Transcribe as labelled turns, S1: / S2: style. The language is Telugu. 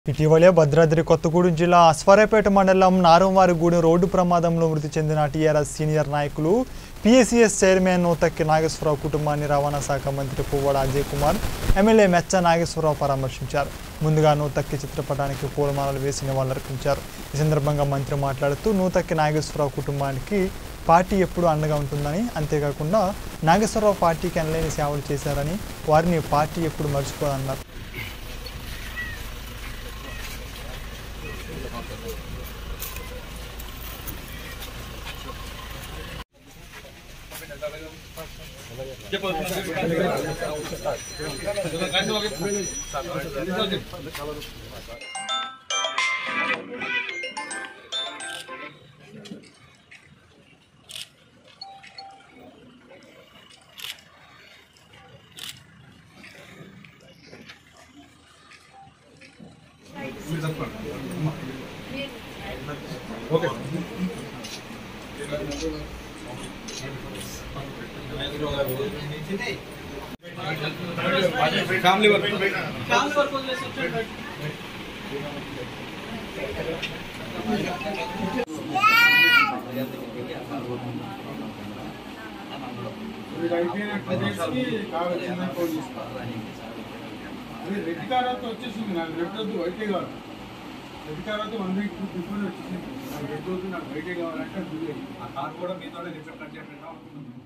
S1: ఇటీవలే భద్రాద్రి కొత్తగూడెం జిల్లా అశ్వారాపేట మండలం నారంవారిగూడెం రోడ్డు ప్రమాదంలో మృతి చెందిన టీఆర్ఎస్ సీనియర్ నాయకులు పిఎస్సిఎస్ చైర్మన్ నూతక్కి నాగేశ్వరరావు కుటుంబాన్ని రవాణా శాఖ మంత్రి పువ్వాడ అజయ్ కుమార్ ఎమ్మెల్యే మెచ్చ నాగేశ్వరరావు పరామర్శించారు ముందుగా నూతక్కి చిత్రపటానికి పూలమాలలు వేసి నివాళులర్పించారు ఈ సందర్భంగా మంత్రి మాట్లాడుతూ నూతక్కి నాగేశ్వరరావు కుటుంబానికి పార్టీ ఎప్పుడు అండగా ఉంటుందని అంతేకాకుండా నాగేశ్వరరావు పార్టీకి ఎనలేని సేవలు చేశారని వారిని పార్టీ ఎప్పుడు మర్చిపోదన్నారు
S2: ఫ్యామిలీ వర్క్
S3: మీరు అయిపోయినట్టు చేసి కావాల్సిన ఫోన్ తీసుకోవాలి అది రెడ్ కార్ అయితే వచ్చేసింది నాకు రెడ్ వద్దు వైటే కావాలి రెడ్ కార్ అయితే వన్ వీక్ బిఫోర్ వచ్చేసింది నాకు రెడ్ వద్దు నాకు వైటే కావాలంటే అది లేదు.
S2: ఆ కార్ కూడా మీతోనే రిఫర్ కట్ చేసినట్టు